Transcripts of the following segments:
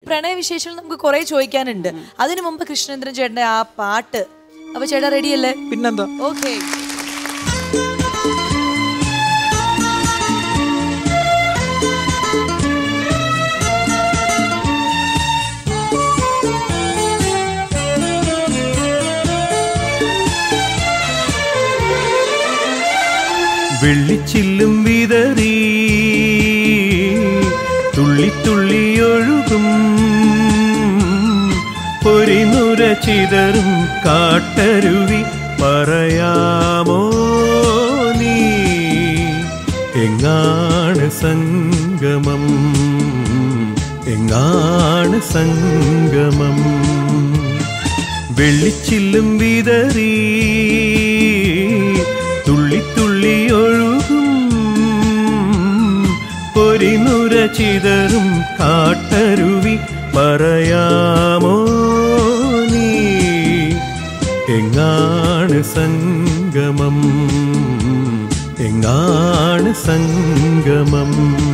പ്രണയവിശേഷങ്ങൾ നമുക്ക് കുറെ ചോദിക്കാനുണ്ട് അതിനു മുമ്പ് കൃഷ്ണേന്ദ്രൻ ചേട്ടന്റെ ആ പാട്ട് അപ്പൊ ചേട്ടാ റെഡിയല്ലേ പിന്നെന്താ ഓക്കെ വെള്ളിച്ചില്ലും വിതറി തുള്ളി തുള്ളി ഒഴുകും പൊരിനുര ചിതറും കാട്ടരുവി പറയാമോ നീ എങ്ങാണ് സംഗമം എങ്ങാണ് സംഗമം വെള്ളിച്ചില്ലും വിതറി തുള്ളി തുള്ളി ഒഴുകും പൊരിനുര ചിതറും കാട്ടരുവി പറയാമോ നീ എങ്ങാണ് സംഗമം എങ്ങാണ് സംഗമം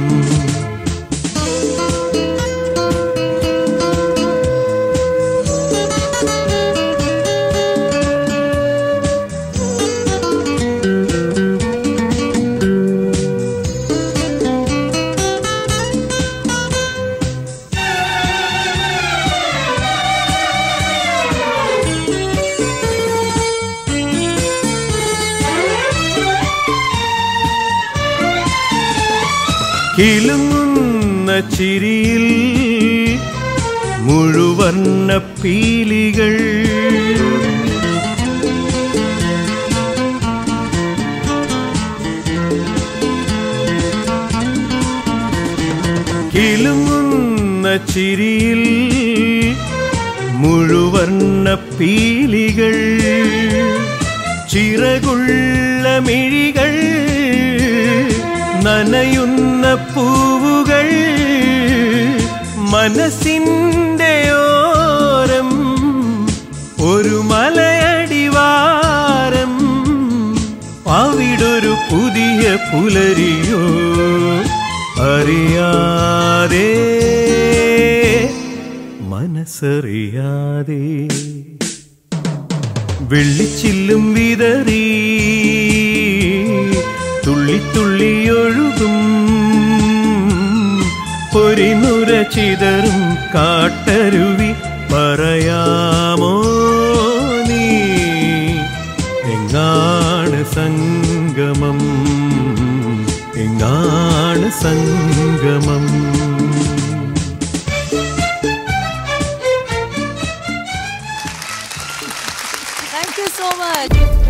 കിലുങ്ങുന്ന ചിരിയിൽ മുഴുവർണ്ണ പീലികൾ കിലുങ്ങുന്ന ചിരിയിൽ മുഴുവർണ്ണ പീലികൾ ചിറകുള്ള മിഴികൾ നനയുന്ന പൂവുകൾ മനസ്സിൻ്റെ ഓരം ഒരു മലയടിവാരം അവിടൊരു പുതിയ പുലരിയോ അറിയാതെ മനസ്സറിയാതെ വെള്ളിച്ചില്ലും വിതറി തുള്ളി തുള്ളി ഒഴുകും പൊരിനുര ചിതറും കാട്ടരുവി പറയാമോ നീ എങ്ങാണ് സംഗമം എങ്ങാണ് സംഗമം താങ്ക് യു സോ മച്ച്